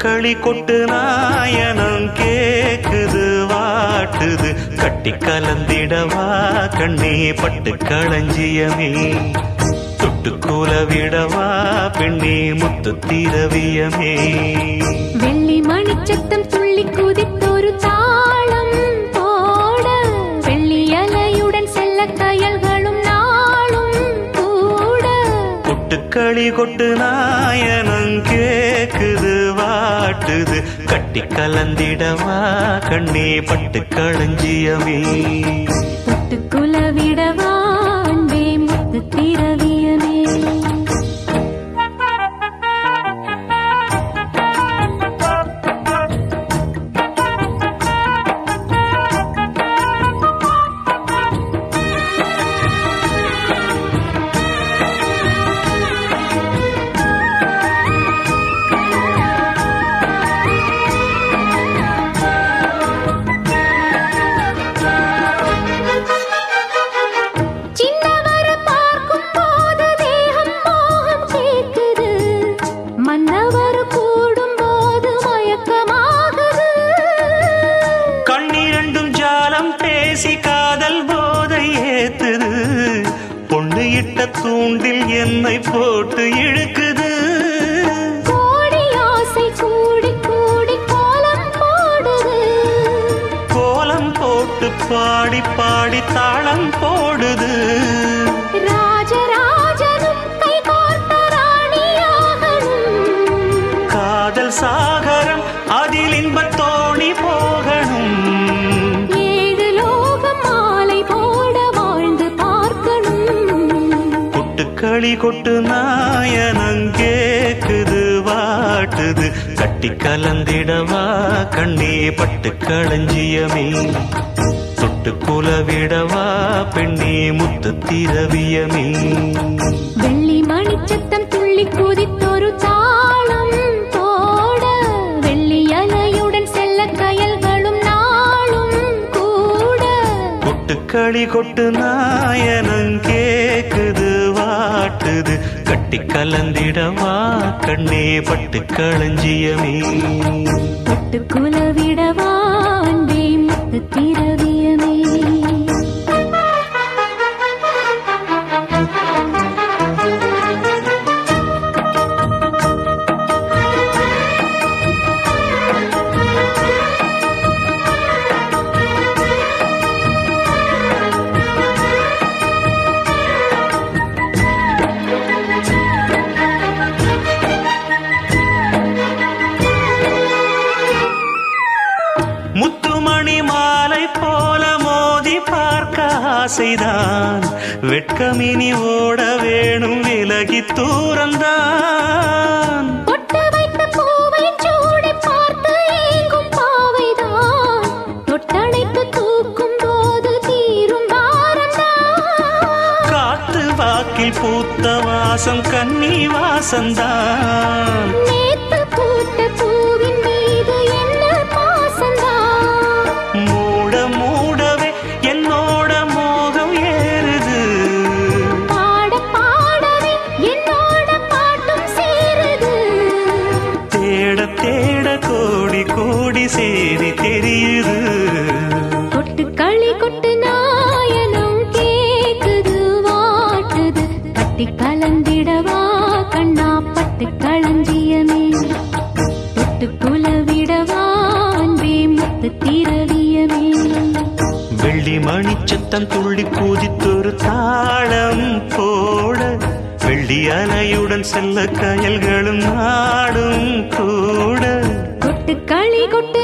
கொட்டுக்களி கொட்டு நாயனம் கேக்குது வாட்டுது கட்டி கலந்திடவா கண்ணே பட்டு களஞ்சியமே தொட்டு விடவா பெண்ணே முத்து திரவியமே வெள்ளி மணிச்சத்தம் துள்ளி குதித்தொரு தாளம் போட வெள்ளி அலையுடன் செல்ல கயல்களும் நாளும் கூட கொட்டுக்களி கொட்டு நாயனம் கேக்குது வாட்டுது கட்டி கலந்திடவா கண்ணே பட்டு களஞ்சியமே தொட்டு குலவிடவா அன்பே முத்து திரவியமே சின்னவர பார்க்கும் போது தேகம் மோகம் கேக்குது மன்னவர் கூடும் போது மயக்கமாகுது கண்ணிரண்டும் ஜாலம் பேசி காதல் போதை ஏத்துது பொண்ணு இட்ட தூண்டில் என்னை போட்டு இழுக்குது கோடி ஆசை கூடி கூடி கோலம் போடுது கோலம் போட்டு பாடி பாடி தாளம் போடுது ராஜராஜனும் கை கோர்த்த ராணியாகணும் காதல் சாகரம் அதில் இன்பத் தோணி போகணும் ஏழு லோகம் மாலை போட வாழ்ந்து பார்க்கணும் கொட்டுக்களி கொட்டு நாயனம் கேக்குது வாட்டுது கட்டி கலந்திடவா கண்ணே பட்டு களஞ்சியமே தொட்டு குலவிடவா பெண்ணே முத்து திரவியமே வெள்ளி மணிச்சத்தம் துள்ளி குதித்தொரு தாளம் போட வெள்ளி அலையுடன் செல்ல கயல்களும் நாளும் கூட கொட்டுக்களி கொட்டு நாயனம் கேக்குது வாட்டுது கட்டி கலந்திடவா கண்ணே பட்டு களஞ்சியமே தொட்டு குலவிடவா அன்பே முத்து திரவியமே முத்துமணி மாலை போல மோதி பார்க்க ஆசைதான் வெட்கமினி ஓட வேணும் விலகி தூரந்தான் பொட்டு வைத்த பூவை சூடி பார்த்து ஏங்கும் பாவைதான் தொட்டணைத்து தூக்கும் போது தீரும் பாரந்தான் காத்து வாக்கில் பூத்த வாசம் கன்னி வாசந்தான் நேத்து பூத்த பூவின் மீது என்ன பாசந்தான் மூட மூடவே என்னோட மோகம் ஏறுது பாட பாடவே என்னோட பாட்டும் சேருது தேட தேட கோடி கோடி சேரி தெரியுது கொட்டு களி கொட்டு நாயனம் கேக்குது வாட்டுது கட்டி கலந்திடவா கண்ணா பட்டு களஞ்சியமே தொட்டு குலவிடவா அன்பே முத்து திரவியமே வெள்ளி மணிச்சத்தம் துள்ளி குதித்தொரு தாளம் போட வெள்ளி அலையுடன் செல்ல கயல்களும் நாடும் கூட கொட்டு களி கொட்டு